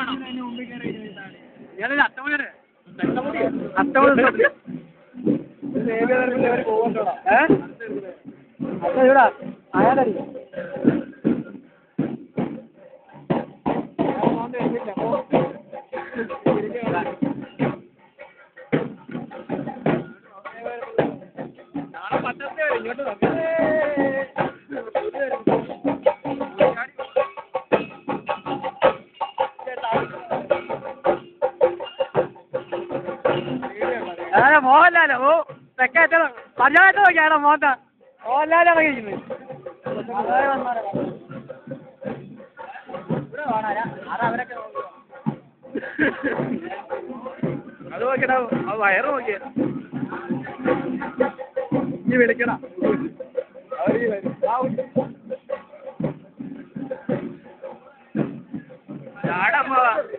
ഇയാളൊരു അത്തമുടി അത്തമുടി അയാളടി നാളെ പത്രത്തിൽ വരും ഇങ്ങോട്ട് നോക്ക്. അതെ മോഹൻലാലോ ഓ തെക്കേറ്റ പഞ്ചായത്ത് നോക്കിയാണോ മോത്ത മോഹൻലാൽ ഇറങ്ങിയിരിക്കുന്നത് അത് നോക്കിയടാ ആ വയറ് നോക്കിയ നീ വിളിക്കടാ അവര് വരും. ആ വിളി. ചാടമ്മ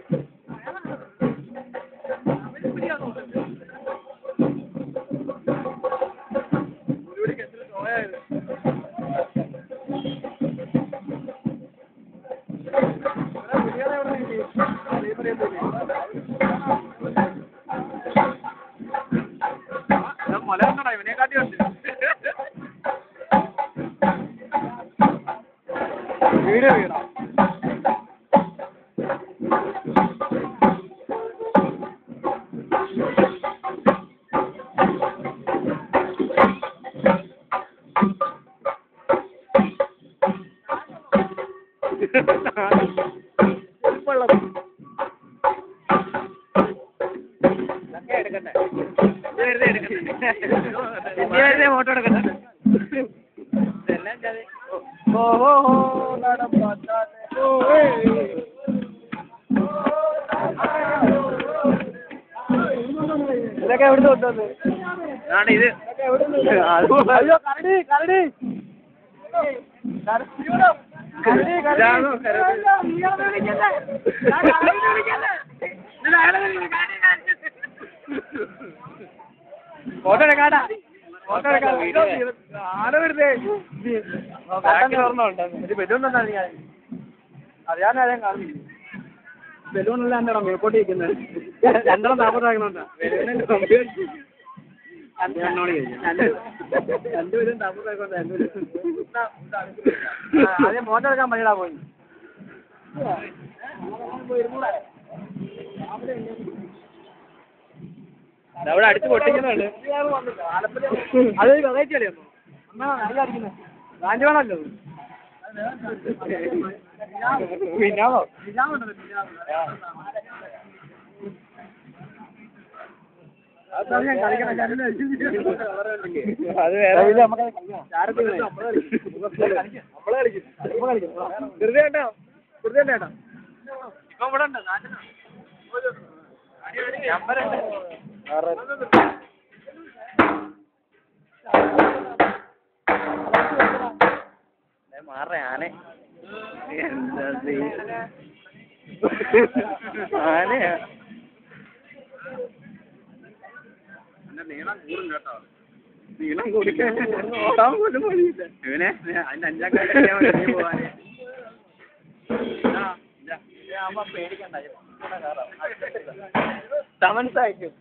മലയാള ഇവനെ കാട്ടി ഉണ്ട് വീട് വീടാ വെറുതെ ഫോട്ടോ എടുക്കട്ടെ ഓ ഓ ഓ നടപ്പാത്താനെ. ഓ, ഏയ്. ഇതൊക്കെ എവിടുന്ന് കൊണ്ടുവന്ന് ഇത് അയ്യോ കരടി കരടി കരടി കരടി ഇതാണോ കരടി? അയ്യോ, നീയാണോ വിളിക്കുന്നെ? ഞാൻ കരടിനെ വിളിക്കുന്നെ. ഇത് അയാളെ വിളിക്കുന്നെ, കരടി, കരടി. ഫോട്ടോ എടുക്കാടാ ഫോട്ടോ എടുക്കാം ആടെ വരുന്നേ ഒരു ബലൂൺ തന്നാ നീ അറിയാൻ ആരെയും കാണുന്നില്ല ബലൂണല്ല എൻ്റെ മേപ്പോട്ട് ഇരിക്കുന്നത് രണ്ടെണ്ണം നാൽപ്പത് ആക്കണോണ്ടാ രണ്ടുപേരും താമസം ആയിക്കോട്ടെ ആദ്യം മോട്ടർ എടുക്കാൻ പറ്റിടാ പോയി അവിടെ അടുത്ത് പൊട്ടിക്കുന്നുണ്ട് അതൊരു വെറൈറ്റി കളിയാണോ അമ്മ നല്ല അടിക്കുന്നത് ഗാന്ധി വേണമല്ലോ പിന്നാവോ അത് വേറെ വെറുതെ കേട്ടോ വെറുതെ കേട്ടോ ഇപ്പൊ ഇവിടെ ഉണ്ട് മാറേ ആനെ എന്താ ആനയാ നീളം കൂടും കേട്ടോ നീളം കൊടുക്കാൻ ഓടാൻ പോലും വഴിയില്ല ഇവനെ അതിന്റെ അഞ്ചാം കാലം പോവാനേ പേടിക്കണ്ട സമൻസ് അയക്കും